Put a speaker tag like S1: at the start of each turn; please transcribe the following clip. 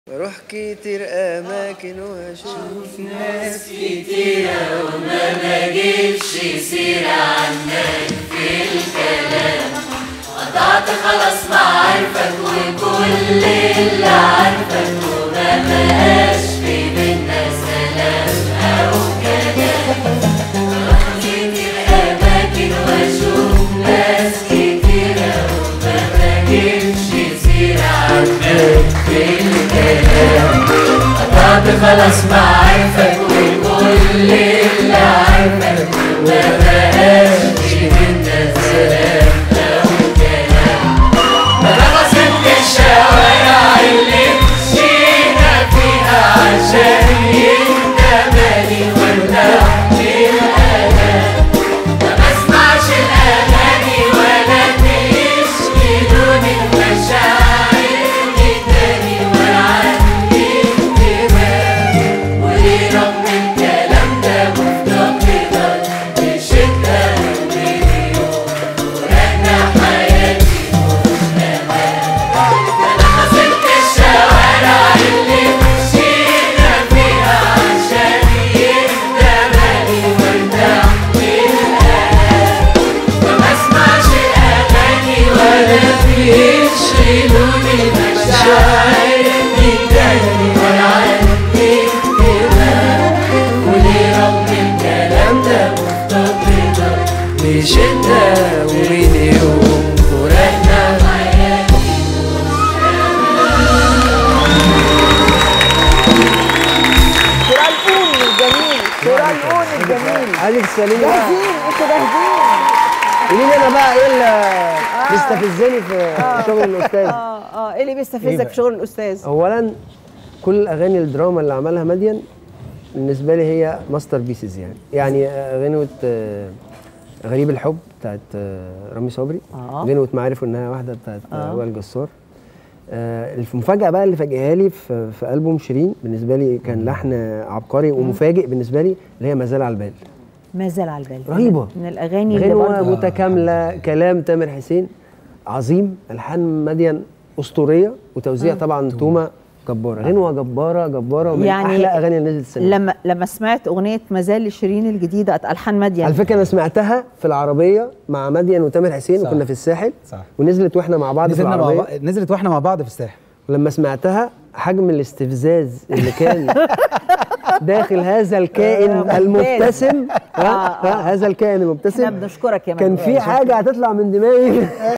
S1: بروح كتير أماكن وأشوف
S2: ناس كتيرة وما بجيبش سيرة عنك في الكلام قطعت خلاص معارفك وكل اللي عارفك وما بقاش في بينا سلام أو كلام بروح كتير أماكن وأشوف ناس كتيرة وما بجيبش سيرة عنك في الكلام قطعت خلاص معارفك وكل اللي عارفك وما بقاش بينا سلام أو كلام أنا غصبت الشوارع اللي مشينا فيها عشان يهدى بالي وارتاح للألام ما بسمعش الأغاني ولا تشغلوني المشاعر دي تاني ولا عندي اهتمام وليه رغم الكلام ده مفتقدك بشدة ومليون ورجع حياتي أنا خسرت الشوارع اللي مشينا فيها عشان يهدى بالي وارتاح للألام ما بسمعش الأغاني ولا بيشغلوني مشاعر تاني ولا عندي اهتمام وليه رغم الكلام ده مفتقدك
S1: بشدة ومن يوم فرقنا
S2: حياتي
S3: سؤال الجميل سؤال الجميل
S1: ألف سليم بقى
S3: جاهزين انتوا جاهزين
S1: قولي لي أنا بقى إيه اللي بيستفزني في شغل الأستاذ
S3: اه اه ايه اللي بيستفزك في شغل الاستاذ
S1: أولا كل الأغاني الدراما اللي عملها مدين بالنسبة لي هي ماستر بيسز يعني يعني غنوة آه، غريب الحب بتاعت آه، رامي صبري
S3: آه.
S1: غنوة معارف انها واحدة بتاعت
S3: آه.
S1: آه. وائل جسار آه، المفاجأة بقى اللي فاجئها لي في, في ألبوم شيرين بالنسبة لي كان لحن عبقري ومفاجئ بالنسبة لي اللي هي ما زال على البال
S3: ما زال على البال
S1: رهيبة.
S3: من الاغاني اللي
S1: غنوة
S3: برضه
S1: متكاملة كلام تامر حسين عظيم ألحان مدين أسطورية وتوزيع طبعا تومة جبارة غنوة جبارة جبارة ومن
S3: يعني
S1: أحلى أغاني اللي نزلت السنة
S3: لما لما سمعت اغنيه ما زال لشيرين الجديده الحان مدين
S1: على فكره انا سمعتها في العربيه مع مدين وتامر حسين
S4: صح.
S1: وكنا في الساحل
S4: صح.
S1: ونزلت واحنا مع بعض في
S4: نزلنا مع
S1: العربيه
S4: بعض نزلت واحنا مع بعض في الساحل
S1: ولما سمعتها حجم الاستفزاز اللي كان داخل هذا الكائن
S3: ممتاز.
S1: المبتسم ها
S3: آه، آه.
S1: ها هذا الكائن
S3: احنا
S1: المبتسم
S3: بنشكرك يا
S1: كان
S3: مدين.
S1: في حاجه هتطلع من دماغي